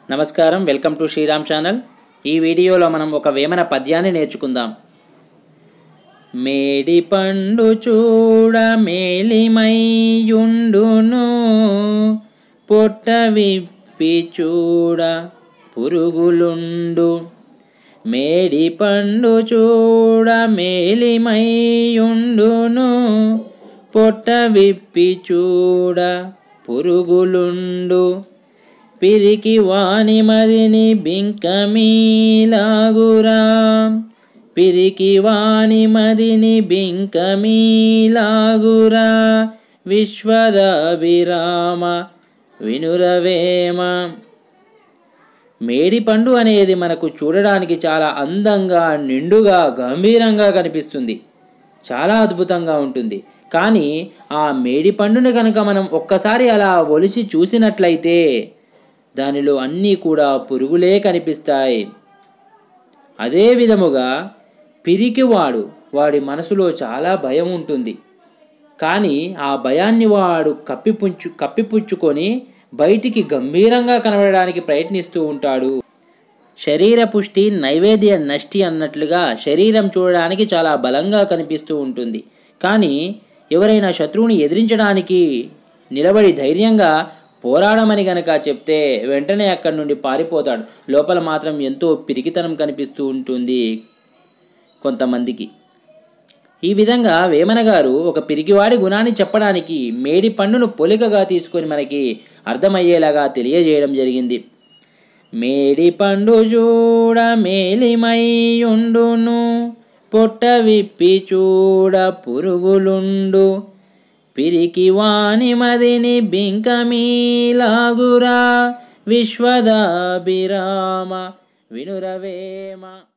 నమస్కారం welcome to Sriram channel ఈ వీడియోలో మనం ఒక వేమన పద్యాన్ని నేర్చుకుందాం మేడి పండు చూడ మేలిమైయుండును పొట్ట విప్పి చూడ పురుగులుండు మేడి పండు చూడ మేలిమైయుండును పొట్ట విప్పి చూడ పురుగులుండు పిరికి వాని మదిని బింకమీలాగురా పిరికి వాని మదిని బింకమీలాగురా విశ్వదాభిరామ వినురవేమ మేడి పండు అనేది మనకు చూడడానికి చాలా అందంగా నిండుగా గంభీరంగా కనిపిస్తుంది చాలా అద్భుతంగా ఉంటుంది కానీ ఆ మేడి పండును కనుక మనం ఒక్కసారి అలా ఒలిచి చూసినట్లయితే దానిలో అన్నీ కూడా పురుగులే కనిపిస్తాయి అదే విధముగా పిరికివాడు వాడి మనసులో చాలా భయం ఉంటుంది కానీ ఆ భయాన్ని వాడు కప్పిపుచ్చు కప్పిపుచ్చుకొని బయటికి గంభీరంగా కనబడడానికి ప్రయత్నిస్తూ ఉంటాడు శరీర పుష్టి నైవేద్య నష్టి అన్నట్లుగా శరీరం చూడడానికి చాలా బలంగా కనిపిస్తూ ఉంటుంది కానీ ఎవరైనా శత్రువుని ఎదిరించడానికి నిలబడి ధైర్యంగా పోరాడమని గనక చెప్తే వెంటనే అక్కడి నుండి పారిపోతాడు లోపల మాత్రం ఎంతో పిరికితనం కనిపిస్తూ ఉంటుంది కొంతమందికి ఈ విధంగా వేమన గారు ఒక పిరికివాడి గుణాన్ని చెప్పడానికి మేడి పండును పొలికగా తీసుకొని మనకి అర్థమయ్యేలాగా తెలియజేయడం జరిగింది మేడి పండు చూడ మేలిమైయుండును పొట్ట విప్పి చూడ పురుగులుండు పిరికి వాని మదిని బింకమీలాగురా విశ్వదాభిరామ వినురవేమ